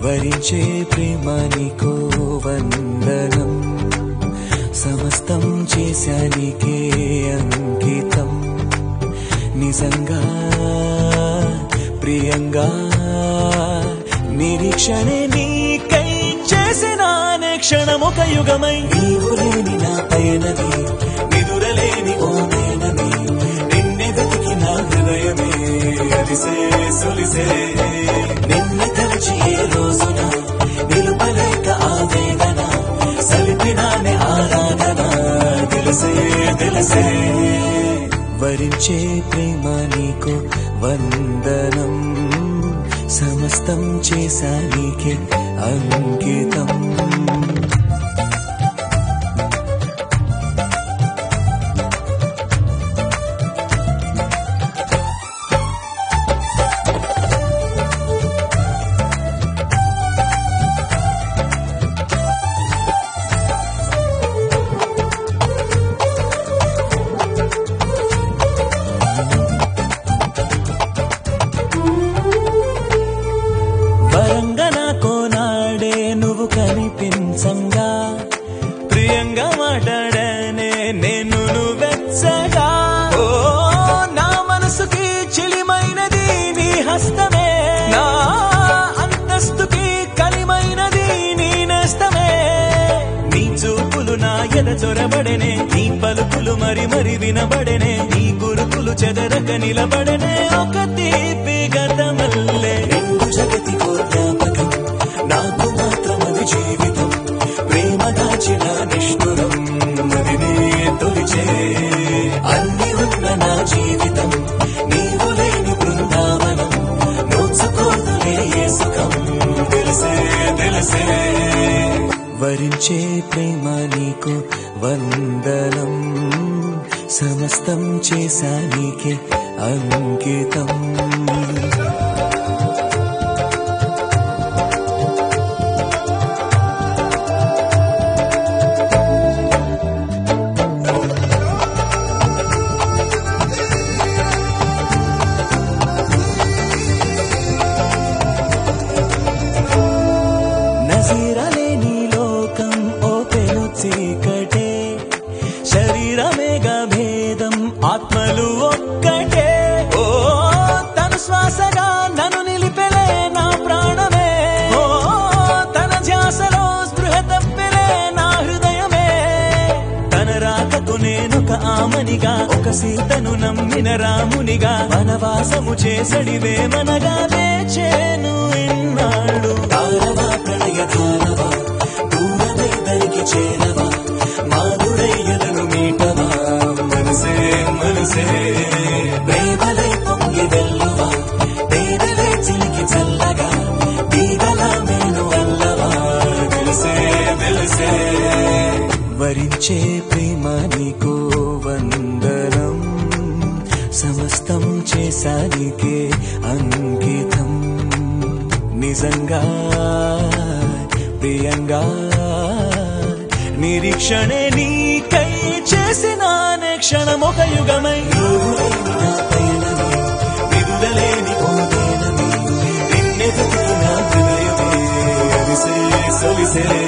వరించే ప్రేమ నీకో వందనం సమస్తం చేశానికే అంకితం నిజంగా ప్రియంగా నిరీక్షణే నీకై చేసిన అనే క్షణమొక యుగమై నీవు లేని నా పయనది నిదురలేని ఓ నేనని నిన్నే వెతికి నా హృదయమే అలిసే సొలిసే నిన్ను తలచి ఏ రోజున నిలుపలేక ఆవేదన సలిపినానే ఆరాధన తెలిసే తెలిసే వరించే ప్రేమ నీకు వందనం సమస్తం చేశా నీకే అంకితం వరంగా నాకో నాడే నువ్వు కనిపించంగా ప్రియంగా మాట్లాడనే నేను వెచ్చగా ఓ నా మనసుకి చిలిమైనది నీ హస్తమే నా అంతస్తుకి కలిమైనది నీ నేస్తమే నీ చూపులు నా ఎద చొరబడనే నీ పలుకులు మరి మరి వినబడనే నీ గురుకులు చెదరక నిలబడనే ఒక తీపి గతమల్లే రెండు జగతి జ్ఞాపకం నాకు మాత్రం అది జీవితం ప్రేమ దాచిన నిష్ఠురం మదినే తొలిచే అన్ని ఉన్న నా జీవితం నీవు లేని బృందావనం నోచుకోదులే ఏ సుఖం తెలిసే తెలిసే వరించే ప్రేమ నీకు వందనం సమస్తం చేశా నీకే అంకితం నజీరలేని లోకం ఓ పెను చీకటే శరీరమేగా భేదం ఆత్మలు ఒక్కటే ఓ తను శ్వాసగా నన్ను నిలిపెలే నా ప్రాణమే ఓ తన ధ్యాసలో స్పృహ తప్పెలే నా హృదయమే తన రాకకు నేనొక ఆమనిగా ఒక సీతను నమ్మిన రామునిగా వనవాసము చేసడివే మనగా వేచేను ఇన్నాడు తారవా ప్రణయ తారవా దూరమై దరికి చేరవా మాధురయ్యలను మీటవా మనసే మనసే ప్రేమలై పొంగి వెల్లువా పేదలే చిలికి చల్లగా తీగల మేలు వల్లవా తెలిసే తెలిసే వరించే ప్రేమ నీకు వందనం సమస్తం చేశానికే అంకితం నిజంగా ప్రియంగా నిరీక్షణే నీకై చేసిన అనే క్షణమొక యుగమై నీవు లేని నా పయనమే, విడుదలేని ఓ దేనమే, నిన్నె వెతికి నా హృదయమే అలిసే సొలిసే